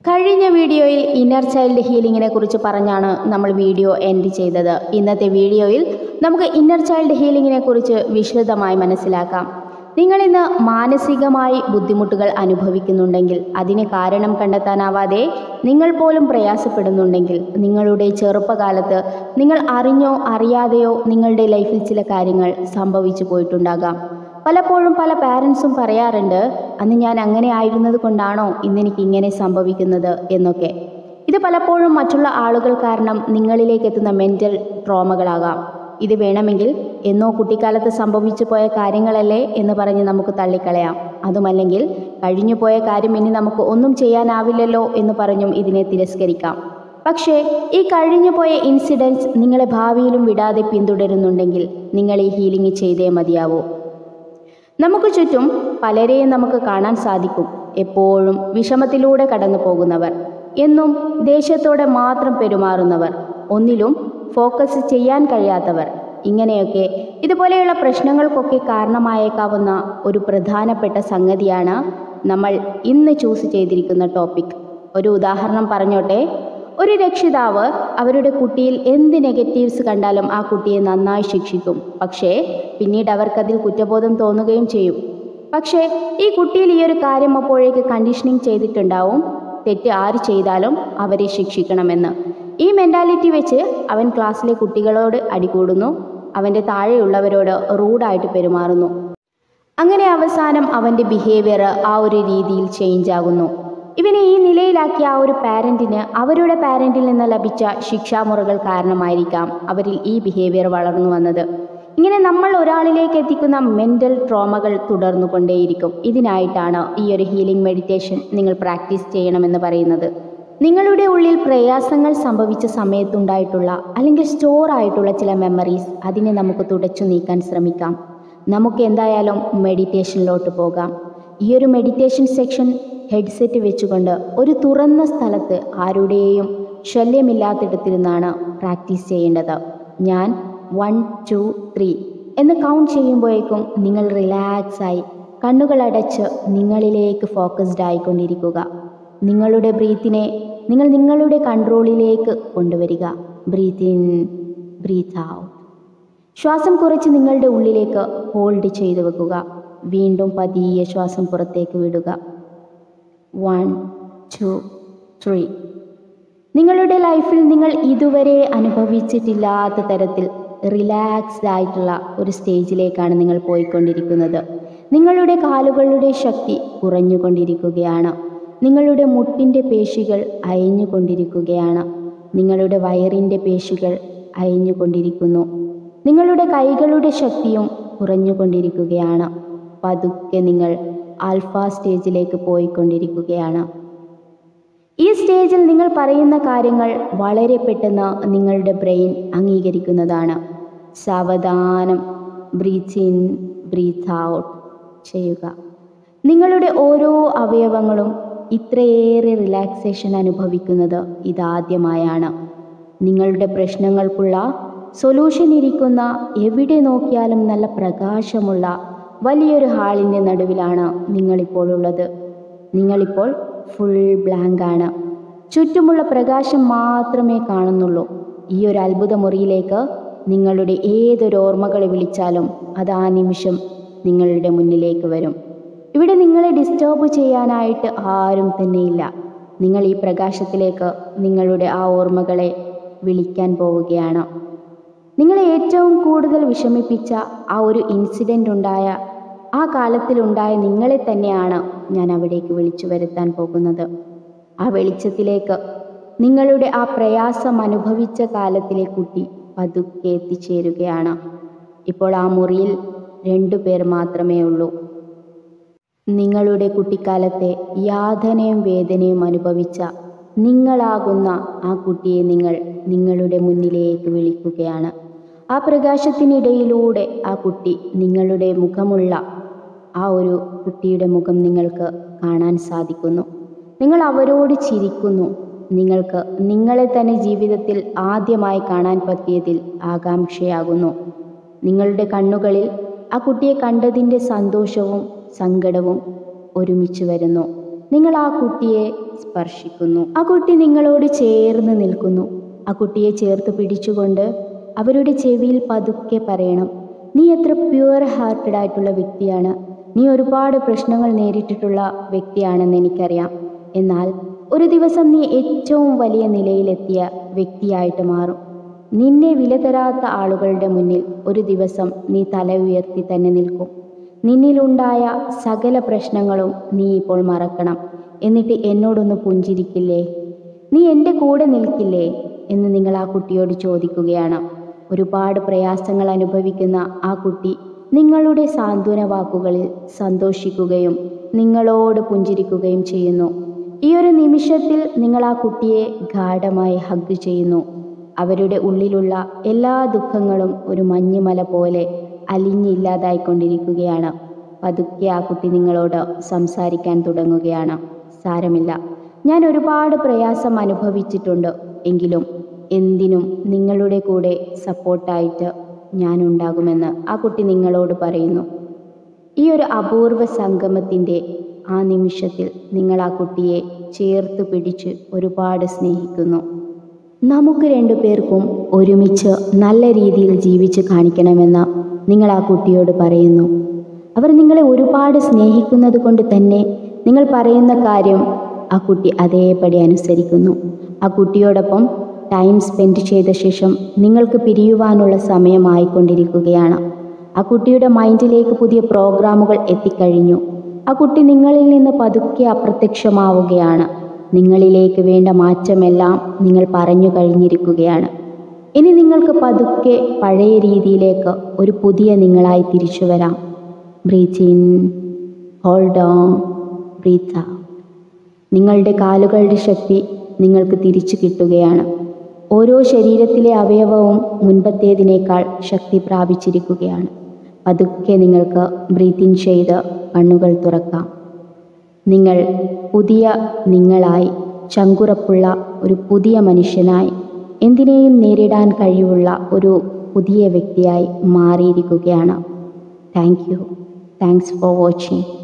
കഴിഞ്ഞ വീഡിയോയിൽ inner child ഹീലിംഗിനെ കുറിച്ച് പറഞ്ഞാണ് നമ്മൾ വീഡിയോ എൻഡ് ചെയ്തത് ഇന്നത്തെ വീഡിയോയിൽ നമുക്ക് ഇന്നർ ചൈൽഡ് ഹീലിംഗിനെ കുറിച്ച് വിശദമായി മനസ്സിലാക്കാം നിങ്ങൾ ഇന്ന് മാനസികമായി ബുദ്ധിമുട്ടുകൾ അനുഭവിക്കുന്നുണ്ടെങ്കിൽ അതിന് കാരണം കണ്ടെത്താനാവാതെ നിങ്ങൾ പോലും പ്രയാസപ്പെടുന്നുണ്ടെങ്കിൽ നിങ്ങളുടെ ചെറുപ്പകാലത്ത് നിങ്ങൾ അറിഞ്ഞോ അറിയാതെയോ നിങ്ങളുടെ ലൈഫിൽ ചില കാര്യങ്ങൾ സംഭവിച്ചു പോയിട്ടുണ്ടാകാം പലപ്പോഴും പല പാരൻസും പറയാറുണ്ട് അന്ന് ഞാൻ അങ്ങനെ ആയിരുന്നത് കൊണ്ടാണോ ഇന്നെനിക്ക് ഇങ്ങനെ സംഭവിക്കുന്നത് എന്നൊക്കെ ഇത് പലപ്പോഴും മറ്റുള്ള ആളുകൾ കാരണം നിങ്ങളിലേക്ക് എത്തുന്ന മെൻ്റൽ ട്രോമകളാകാം ഇത് വേണമെങ്കിൽ എന്നോ കുട്ടിക്കാലത്ത് സംഭവിച്ചു പോയ കാര്യങ്ങളല്ലേ എന്ന് പറഞ്ഞ് നമുക്ക് തള്ളിക്കളയാം അതുമല്ലെങ്കിൽ കഴിഞ്ഞു പോയ കാര്യം ഇനി നമുക്ക് ഒന്നും ചെയ്യാനാവില്ലല്ലോ എന്ന് പറഞ്ഞും ഇതിനെ തിരസ്കരിക്കാം പക്ഷേ ഈ കഴിഞ്ഞു പോയ ഇൻസിഡൻസ് നിങ്ങളെ ഭാവിയിലും വിടാതെ പിന്തുടരുന്നുണ്ടെങ്കിൽ നിങ്ങൾ ഈ ഹീലിംഗ് ചെയ്തേ മതിയാവൂ നമുക്ക് ചുറ്റും പലരെയും നമുക്ക് കാണാൻ സാധിക്കും എപ്പോഴും വിഷമത്തിലൂടെ കടന്നു പോകുന്നവർ എന്നും ദേഷ്യത്തോടെ മാത്രം പെരുമാറുന്നവർ ഒന്നിലും ഫോക്കസ് ചെയ്യാൻ കഴിയാത്തവർ ഇങ്ങനെയൊക്കെ ഇതുപോലെയുള്ള പ്രശ്നങ്ങൾക്കൊക്കെ കാരണമായേക്കാവുന്ന ഒരു പ്രധാനപ്പെട്ട സംഗതിയാണ് നമ്മൾ ഇന്ന് ചൂസ് ചെയ്തിരിക്കുന്ന ടോപ്പിക് ഒരു ഉദാഹരണം പറഞ്ഞോട്ടെ ഒരു രക്ഷിതാവ് അവരുടെ കുട്ടിയിൽ എന്ത് നെഗറ്റീവ്സ് കണ്ടാലും ആ കുട്ടിയെ നന്നായി ശിക്ഷിക്കും പക്ഷേ പിന്നീട് അവർക്കതിൽ കുറ്റബോധം തോന്നുകയും ചെയ്യും പക്ഷേ ഈ കുട്ടിയിൽ ഈ ഒരു കാര്യം അപ്പോഴേക്ക് കണ്ടീഷനിങ് ചെയ്തിട്ടുണ്ടാവും തെറ്റ് ആര് ചെയ്താലും അവരെ ശിക്ഷിക്കണമെന്ന് ഈ മെൻറ്റാലിറ്റി വെച്ച് അവൻ ക്ലാസ്സിലെ കുട്ടികളോട് അടികൂടുന്നു അവൻ്റെ താഴെയുള്ളവരോട് റൂഡായിട്ട് പെരുമാറുന്നു അങ്ങനെ അവസാനം അവൻ്റെ ബിഹേവിയർ ആ ഒരു രീതിയിൽ ചേഞ്ച് ആകുന്നു ഇവനെ ഈ നിലയിലാക്കിയ ആ ഒരു പാരൻറ്റിന് അവരുടെ പാരൻറ്റിൽ നിന്ന് ലഭിച്ച ശിക്ഷാമുറകൾ കാരണമായിരിക്കാം അവരിൽ ഈ ബിഹേവിയർ വളർന്നു വന്നത് ഇങ്ങനെ നമ്മൾ ഒരാളിലേക്ക് എത്തിക്കുന്ന മെൻ്റൽ ട്രോമകൾ തുടർന്നു കൊണ്ടേയിരിക്കും ഇതിനായിട്ടാണ് ഈ ഒരു ഹീലിംഗ് മെഡിറ്റേഷൻ നിങ്ങൾ പ്രാക്ടീസ് ചെയ്യണമെന്ന് പറയുന്നത് നിങ്ങളുടെ ഉള്ളിൽ പ്രയാസങ്ങൾ സംഭവിച്ച സമയത്തുണ്ടായിട്ടുള്ള അല്ലെങ്കിൽ സ്റ്റോർ ആയിട്ടുള്ള ചില മെമ്മറീസ് അതിനെ നമുക്ക് തുടച്ചു നീക്കാൻ ശ്രമിക്കാം നമുക്ക് എന്തായാലും മെഡിറ്റേഷനിലോട്ട് പോകാം ഈ ഒരു മെഡിറ്റേഷൻ സെക്ഷൻ ഹെഡ്സെറ്റ് വെച്ചുകൊണ്ട് ഒരു തുറന്ന സ്ഥലത്ത് ആരുടെയും ശല്യമില്ലാത്തിടത്തിരുന്നാണ് പ്രാക്ടീസ് ചെയ്യേണ്ടത് ഞാൻ വൺ ടു ത്രീ എന്ന് കൗണ്ട് ചെയ്യുമ്പോഴേക്കും നിങ്ങൾ റിലാക്സായി കണ്ണുകളടച്ച് നിങ്ങളിലേക്ക് ഫോക്കസ്ഡ് ആയിക്കൊണ്ടിരിക്കുക നിങ്ങളുടെ ബ്രീത്തിനെ നിങ്ങൾ നിങ്ങളുടെ കൺട്രോളിലേക്ക് കൊണ്ടുവരിക ബ്രീത്ത് ഇൻ ബ്രീത്ത് ഔട്ട് ശ്വാസം കുറച്ച് നിങ്ങളുടെ ഉള്ളിലേക്ക് ഹോൾഡ് ചെയ്തു വെക്കുക വീണ്ടും പതിയെ ശ്വാസം പുറത്തേക്ക് വിടുക വൺ ടു ത്രീ നിങ്ങളുടെ ലൈഫിൽ നിങ്ങൾ ഇതുവരെ അനുഭവിച്ചിട്ടില്ലാത്ത തരത്തിൽ റിലാക്സ്ഡ് ആയിട്ടുള്ള ഒരു സ്റ്റേജിലേക്കാണ് നിങ്ങൾ പോയിക്കൊണ്ടിരിക്കുന്നത് നിങ്ങളുടെ കാലുകളുടെ ശക്തി കുറഞ്ഞുകൊണ്ടിരിക്കുകയാണ് നിങ്ങളുടെ മുട്ടിൻ്റെ പേശികൾ അയഞ്ഞുകൊണ്ടിരിക്കുകയാണ് നിങ്ങളുടെ വയറിൻ്റെ പേശികൾ അയഞ്ഞുകൊണ്ടിരിക്കുന്നു നിങ്ങളുടെ കൈകളുടെ ശക്തിയും കുറഞ്ഞുകൊണ്ടിരിക്കുകയാണ് പതുക്കെ നിങ്ങൾ ആൽഫ സ്റ്റേജിലേക്ക് പോയിക്കൊണ്ടിരിക്കുകയാണ് ഈ സ്റ്റേജിൽ നിങ്ങൾ പറയുന്ന കാര്യങ്ങൾ വളരെ പെട്ടെന്ന് നിങ്ങളുടെ ബ്രെയിൻ അംഗീകരിക്കുന്നതാണ് സാവധാനം ബ്രീത്ത് ഇൻ ബ്രീത്ത് ഔട്ട് ചെയ്യുക നിങ്ങളുടെ ഓരോ അവയവങ്ങളും ഇത്രയേറെ റിലാക്സേഷൻ അനുഭവിക്കുന്നത് ഇതാദ്യമായാണ് നിങ്ങളുടെ പ്രശ്നങ്ങൾക്കുള്ള സൊല്യൂഷൻ ഇരിക്കുന്ന എവിടെ നോക്കിയാലും നല്ല പ്രകാശമുള്ള വലിയൊരു ഹാളിൻ്റെ നടുവിലാണ് നിങ്ങളിപ്പോൾ ഉള്ളത് നിങ്ങളിപ്പോൾ ഫുൾ ബ്ലാങ്ക് ആണ് ചുറ്റുമുള്ള പ്രകാശം മാത്രമേ കാണുന്നുള്ളൂ ഈ ഒരു അത്ഭുത മുറിയിലേക്ക് നിങ്ങളുടെ ഏതൊരു ഓർമ്മകളെ വിളിച്ചാലും അത് ആ നിമിഷം നിങ്ങളുടെ മുന്നിലേക്ക് വരും ഇവിടെ നിങ്ങളെ ഡിസ്റ്റർബ് ചെയ്യാനായിട്ട് ആരും തന്നെയില്ല നിങ്ങൾ ഈ പ്രകാശത്തിലേക്ക് നിങ്ങളുടെ ആ ഓർമ്മകളെ വിളിക്കാൻ പോവുകയാണ് നിങ്ങളെ ഏറ്റവും കൂടുതൽ വിഷമിപ്പിച്ച ആ ഒരു ഇൻസിഡൻ്റ് ഉണ്ടായ ആ കാലത്തിലുണ്ടായ നിങ്ങളെ തന്നെയാണ് ഞാൻ അവിടേക്ക് വിളിച്ചു വരുത്താൻ പോകുന്നത് ആ വെളിച്ചത്തിലേക്ക് നിങ്ങളുടെ ആ പ്രയാസം അനുഭവിച്ച കാലത്തിലെ കുട്ടി പതുക്കെ എത്തിച്ചേരുകയാണ് ഇപ്പോൾ ആ മുറിയിൽ രണ്ടു പേർ മാത്രമേ ഉള്ളൂ നിങ്ങളുടെ കുട്ടിക്കാലത്തെ യാതനയും വേദനയും അനുഭവിച്ച നിങ്ങളാകുന്ന ആ കുട്ടിയെ നിങ്ങൾ നിങ്ങളുടെ മുന്നിലേക്ക് വിളിക്കുകയാണ് ആ പ്രകാശത്തിനിടയിലൂടെ ആ കുട്ടി നിങ്ങളുടെ മുഖമുള്ള ആ ഒരു കുട്ടിയുടെ മുഖം നിങ്ങൾക്ക് കാണാൻ സാധിക്കുന്നു നിങ്ങൾ അവരോട് ചിരിക്കുന്നു നിങ്ങൾക്ക് നിങ്ങളെ തന്നെ ജീവിതത്തിൽ ആദ്യമായി കാണാൻ പറ്റിയതിൽ ആകാംക്ഷയാകുന്നു നിങ്ങളുടെ കണ്ണുകളിൽ ആ കുട്ടിയെ കണ്ടതിൻ്റെ സന്തോഷവും സങ്കടവും ഒരുമിച്ച് വരുന്നു നിങ്ങൾ ആ കുട്ടിയെ സ്പർശിക്കുന്നു ആ കുട്ടി നിങ്ങളോട് ചേർന്ന് നിൽക്കുന്നു ആ കുട്ടിയെ ചേർത്ത് പിടിച്ചുകൊണ്ട് അവരുടെ ചെവിയിൽ പതുക്കെ പറയണം നീ എത്ര പ്യുവർ ഹാർട്ടഡ് ആയിട്ടുള്ള വ്യക്തിയാണ് നീ ഒരുപാട് പ്രശ്നങ്ങൾ നേരിട്ടിട്ടുള്ള വ്യക്തിയാണെന്ന് എനിക്കറിയാം എന്നാൽ ഒരു ദിവസം നീ ഏറ്റവും വലിയ നിലയിലെത്തിയ വ്യക്തിയായിട്ട് മാറും നിന്നെ വില തരാത്ത ആളുകളുടെ മുന്നിൽ ഒരു ദിവസം നീ തല ഉയർത്തി തന്നെ നിൽക്കും നിന്നിലുണ്ടായ സകല പ്രശ്നങ്ങളും നീ ഇപ്പോൾ മറക്കണം എന്നിട്ട് എന്നോടൊന്ന് പുഞ്ചിരിക്കില്ലേ നീ എൻ്റെ കൂടെ നിൽക്കില്ലേ എന്ന് നിങ്ങൾ ആ കുട്ടിയോട് ചോദിക്കുകയാണ് ഒരുപാട് പ്രയാസങ്ങൾ അനുഭവിക്കുന്ന ആ കുട്ടി നിങ്ങളുടെ സാന്ത്വന വാക്കുകളിൽ സന്തോഷിക്കുകയും നിങ്ങളോട് പുഞ്ചിരിക്കുകയും ചെയ്യുന്നു ഈ ഒരു നിമിഷത്തിൽ നിങ്ങൾ ആ കുട്ടിയെ ഗാഠമായി ഹഗ് ചെയ്യുന്നു അവരുടെ ഉള്ളിലുള്ള എല്ലാ ദുഃഖങ്ങളും ഒരു മഞ്ഞുമല പോലെ അലിഞ്ഞില്ലാതായിക്കൊണ്ടിരിക്കുകയാണ് പതുക്കെ ആ കുട്ടി നിങ്ങളോട് സംസാരിക്കാൻ തുടങ്ങുകയാണ് സാരമില്ല ഞാൻ ഒരുപാട് പ്രയാസം അനുഭവിച്ചിട്ടുണ്ട് എങ്കിലും എന്തിനും നിങ്ങളുടെ കൂടെ സപ്പോർട്ടായിട്ട് ഞാൻ ഉണ്ടാകുമെന്ന് ആ കുട്ടി നിങ്ങളോട് പറയുന്നു ഈ ഒരു അപൂർവ സംഗമത്തിൻ്റെ ആ നിമിഷത്തിൽ നിങ്ങൾ ആ കുട്ടിയെ ചേർത്ത് പിടിച്ച് ഒരുപാട് സ്നേഹിക്കുന്നു നമുക്ക് രണ്ടു പേർക്കും ഒരുമിച്ച് നല്ല രീതിയിൽ ജീവിച്ച് കാണിക്കണമെന്ന് നിങ്ങൾ ആ കുട്ടിയോട് പറയുന്നു അവർ നിങ്ങളെ ഒരുപാട് സ്നേഹിക്കുന്നത് കൊണ്ട് തന്നെ നിങ്ങൾ പറയുന്ന കാര്യം ആ കുട്ടി അതേപടി അനുസരിക്കുന്നു ആ കുട്ടിയോടൊപ്പം ടൈം സ്പെൻഡ് ചെയ്ത ശേഷം നിങ്ങൾക്ക് പിരിയുവാനുള്ള സമയമായിക്കൊണ്ടിരിക്കുകയാണ് ആ കുട്ടിയുടെ മൈൻഡിലേക്ക് പുതിയ പ്രോഗ്രാമുകൾ എത്തിക്കഴിഞ്ഞു ആ കുട്ടി നിങ്ങളിൽ നിന്ന് പതുക്കെ അപ്രത്യക്ഷമാവുകയാണ് നിങ്ങളിലേക്ക് വേണ്ട മാറ്റമെല്ലാം നിങ്ങൾ പറഞ്ഞു കഴിഞ്ഞിരിക്കുകയാണ് ഇനി നിങ്ങൾക്ക് പതുക്കെ പഴയ രീതിയിലേക്ക് ഒരു പുതിയ നിങ്ങളായി തിരിച്ചു വരാം breathe in hold on breathe out നിങ്ങളുടെ കാലുകളുടെ ശക്തി നിങ്ങൾക്ക് തിരിച്ചു കിട്ടുകയാണ് ഓരോ ശരീരത്തിലെ അവയവവും മുൻപത്തേതിനേക്കാൾ ശക്തി പ്രാപിച്ചിരിക്കുകയാണ് പതുക്കെ നിങ്ങൾക്ക് ബ്രീത്തിങ് ചെയ്ത് കണ്ണുകൾ തുറക്കാം നിങ്ങൾ പുതിയ നിങ്ങളായി ചങ്കുറപ്പുള്ള ഒരു പുതിയ മനുഷ്യനായി എന്തിനേയും നേരിടാൻ കഴിവുള്ള ഒരു പുതിയ വ്യക്തിയായി മാറിയിരിക്കുകയാണ് thank you thanks for watching